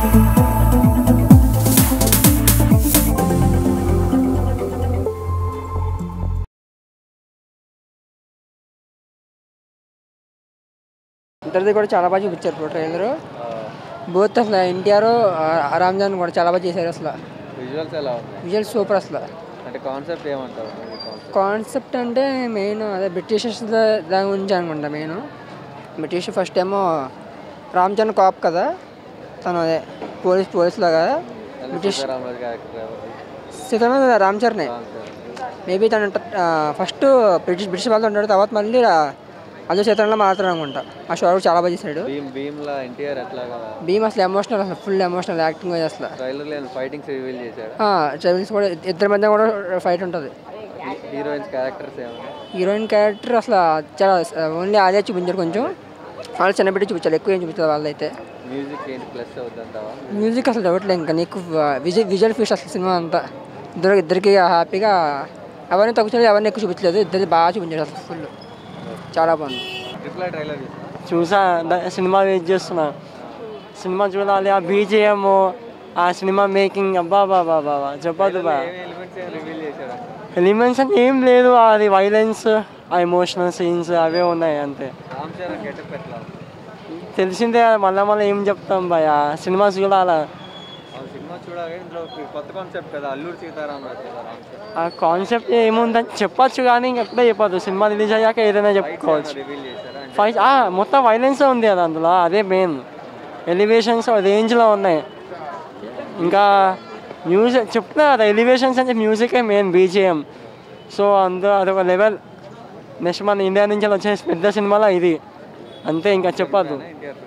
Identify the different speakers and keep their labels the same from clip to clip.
Speaker 1: ఇద్దరిది కూడా చాలా బాగా చూపించారు ఇప్పుడు ట్రైలర్ బోత్ అసలు ఎన్టీఆర్ రామ్జాన్ కూడా చాలా బాగా చేశారు అసలు
Speaker 2: విజువల్స్ ఎలా ఉన్నాయి
Speaker 1: విజువల్ సూపర్ అసలు
Speaker 2: అంటే కాన్సెప్ట్ ఏమంటారు కాన్సెప్ట్
Speaker 1: కాన్సెప్ట్ అంటే మెయిన్ అదే బ్రిటిషర్స్ దాని గురించి అనుకుంటా మెయిన్ బ్రిటిష్ ఫస్ట్ ఏమో రామ్చంద్ కాప్ కదా తను అదే పోలీస్ పోలీస్ లాగా బ్రిటిష్
Speaker 2: సీతారామరాజు క్యారెక్టర్
Speaker 1: సీతారామ రామ్ చరణే మేబీ తను ఫస్ట్ బ్రిటిష్ బ్రిటిష్ వాళ్ళతో ఉంటాడు తర్వాత మళ్ళీ అదే సీతారాంలో మారుతాడు అనుకుంటా ఆ షో కూడా చాలా బాగా చేశాడు
Speaker 2: భీమ్ భీమ్లా ఎన్టీఆర్ ఎట్లాగా
Speaker 1: భీమ్ అసలు ఎమోషనల్ అసలు ఫుల్ ఎమోషనల్ యాక్టింగ్ అసలు
Speaker 2: ట్రైలర్ లేని ఫైటింగ్స్ రివీల్ చేశాడు
Speaker 1: ట్రైవిల్స్ కూడా ఇద్దరి మధ్య కూడా ఫైట్ ఉంటుంది
Speaker 2: హీరోయిన్స్ క్యారెక్టర్స్ ఏమన్నా
Speaker 1: హీరోయిన్ క్యారెక్టర్ అసలు చాలా ఓన్లీ ఆదే చూపించారు కొంచెం వాళ్ళు చిన్నబిడ్డ చూపించారు ఎక్కువ ఏం చూపించారు వాళ్ళైతే
Speaker 2: మ్యూజిక్ ఏంటి ప్లస్ అవుతుందంటావా
Speaker 1: మ్యూజిక్ అసలు డౌట్లే ఇంకా నీకు విజువల్ విజువల్ ఫీస్ట్ అసలు సినిమా అంతా ఇద్దరు ఇద్దరికి హ్యాపీగా ఎవరిని తక్కువ చేయలేదు ఎవరిని ఎక్కువ చూపించలేదు ఇద్దరికి బాగా చూపించారు అసలు ఫుల్ చాలా బాగుంది
Speaker 2: ట్రిపుల్ ఆ ట్రైలర్
Speaker 3: చూసా ద- సినిమా వెయిట్ చేస్తున్నా సినిమా చూడాలి ఆ బీజిఎం ఆ సినిమా మేకింగ్ అబ్బా బాబా బాబా చెప్పదు బా
Speaker 2: ఏమి ఎలిమెంట్స్ ఏమి రివీల్ చేశాడు
Speaker 3: ఎలిమెంట్స్ అంటే ఏం లేదు అది వైలెన్స్ ఆ ఎమోషనల్ సీన్స్ అవే ఉన్నాయి అంతే
Speaker 2: రామ్ చరణ్ గెటప్ ఎట్లా ఉంది
Speaker 3: తెలిసిందే మళ్ళీ మళ్ళీ ఏం చెప్తాం భయ సినిమా చూడాలా
Speaker 2: ఆ సినిమా చూడగా ఇందులో ఒక కొత్త కాన్సెప్ట్ కదా అల్లూరు సీతారామరాజు కదా రామ్ చరణ్
Speaker 3: ఆ కాన్సెప్ట్ ఏముందని చెప్పొచ్చు కానీ ఇంకెప్పుడే చెప్పదు సినిమా రిలీజ్ అయ్యాక ఏదైనా చెప్పుకోవచ్చు
Speaker 2: రివీల్ చేశారా అంటే
Speaker 3: ఫైట్ మొత్తం వైలెన్స్ ఉంది అది అందులో అదే మెయిన్ ఎలివేషన్స్ రేంజ్లో ఉన్నాయి ఇంకా మ్యూజిక్ చెప్తున్నా కదా ఎలివేషన్స్ అంటే మ్యూజికే మెయిన్ బీజిఎం సో అందులో అదొక లెవెల్ నెక్స్ట్ మన ఇండియా నుంచి వచ్చే పెద్ద సినిమాలో ఇది అంతే ఇంకా చెప్పద్దు
Speaker 2: ఎన్టీఆర్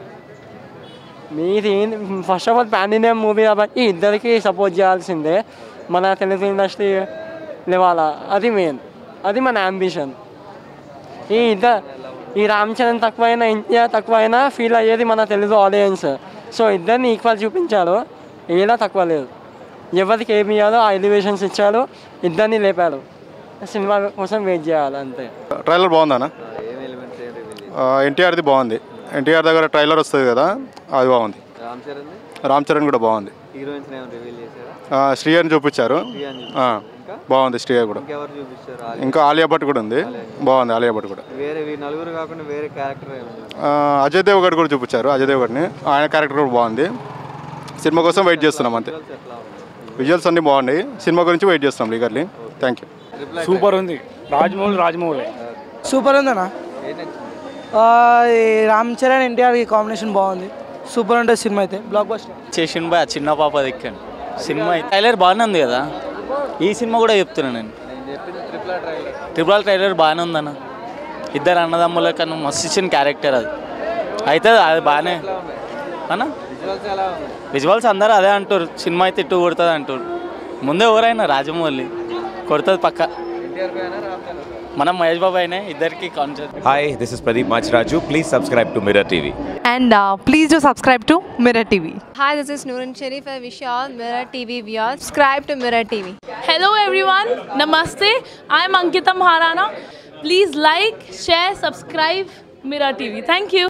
Speaker 3: మీది first of all pan India movie కాబట్టి ఇద్దరికి సపోర్ట్ చేయాల్సిందే మన తెలుగు ఇండస్ట్రీ లేవాలా అది మెయిన్ అది మన అంబిషన్ ఈ ఇద్దరు ఈ రామ్ చరణ్ తక్కువైనా ఎన్టీఆర్ తక్కువైనా ఫీల్ అయ్యేది మన తెలుగు ఆడియన్స్ సో ఇద్దరిని ఈక్వల్ చూపించాడు ఏలా తక్కువ లేదు ఎవరికి ఏమి ఇవ్వాలో ఆ ఎలివేషన్స్ ఇచ్చాడు ఇద్దరిని లేపాడు సినిమా కోసం వెయిట్ చేయాలి అంతే
Speaker 4: ట్రైలర్ బాగుందన్న
Speaker 2: ఏం ఎలిమెంట్స్ ఏం రివీల్ చేశారు
Speaker 4: ఎన్టీఆర్ది బాగుంది ఎన్టీఆర్ దగ్గర ట్రైలర్ వస్తుంది కదా అది బాగుంది
Speaker 2: రామ్ చరణ్
Speaker 4: రామ్ చరణ్ కూడా బాగుంది
Speaker 2: హీరోయిన్స్ ఏమైనా రివీల్ చేశారా
Speaker 4: ఆ, శ్రీయర్ని చూపించారు
Speaker 2: శ్రీయాని
Speaker 4: ఆ,
Speaker 2: ఇంకా
Speaker 4: బాగుంది శ్రీయర్ కూడా
Speaker 2: ఇంకెవరు చూపిస్తారు ఆలి-
Speaker 4: ఇంకా ఆలియా భట్ కూడా ఉంది బాగుంది ఆలియా భట్ కూడా
Speaker 2: వేరే వీ నలుగురు కాకుండా వేరే క్యారెక్టర్ ఏమైనా
Speaker 4: ఆ, అజయ్ దేవ్ గడ్ కూడా చూపించారు అజయ్ దేవ్ గడ్ని ఆయన క్యారెక్టర్ కూడా బాగుంది సినిమా కోసం వెయిట్ చేస్తున్నాం అంతే
Speaker 2: ఎట్లా ఉంది
Speaker 4: విజువల్స్ అన్నీ బాగున్నాయి సినిమా గురించి వెయిట్ చేస్తున్నాం లీగర్లీ థ్యాంక్ యూ
Speaker 5: సూపర్ ఉంది రాజమౌళి రాజమౌళి
Speaker 6: సూపర్ ఉందన్న
Speaker 2: ఏం నచ్చింది
Speaker 6: ఆ, ఈ రామ్ చరణ్ ఎన్టీఆర్ ఈ కాంబినేషన్ బాగుంది సూపర్ ఉంటుంది సినిమా అయితే బ్లాక్ బస్టర్
Speaker 7: చేసిన బా చిన్న పాప దిక్కండి సినిమా ట్రైలర్ బాగానే ఉంది కదా ఈ సినిమా కూడా చెప్తున్నా నేను
Speaker 2: నేను చెప్పింది ట్రిపుల్ ఆ ట్రైలర్
Speaker 7: ట్రిపుల్ ట్రైలర్ బాగానే ఉందన్న ఇద్దరు అన్నదమ్ముల కన్నా మస్తు ఇచ్చిన క్యారెక్టర్ అది అయితే అది బాగానే అన్న
Speaker 2: విజువల్స్ ఎలా ఉంది
Speaker 7: విజువల్స్ అందరూ అదే అంటారు సినిమా అయితే ఇట్టు కొడుతుంది అంటారు ముందే ఎవరైనా రాజమౌళి కొడుతుంది పక్క
Speaker 2: ఎన్టీఆర్ పైన రామ్ చరణ్ పైన.
Speaker 7: మనం మహేష్ బాబు అయినా ఇద్దరికి concept
Speaker 8: Hi, this is Pradeep Machraju. Please subscribe to Mirror TV.
Speaker 9: and uh, please do subscribe to Mirror TV.
Speaker 10: Hi, this is Noorun Sharif. I wish you all Mirror TV viewers. Subscribe to Mirror TV.
Speaker 11: Hello everyone, Namaste. I'm Ankita Maharana. Please like, share, subscribe Mirror TV. Thank you.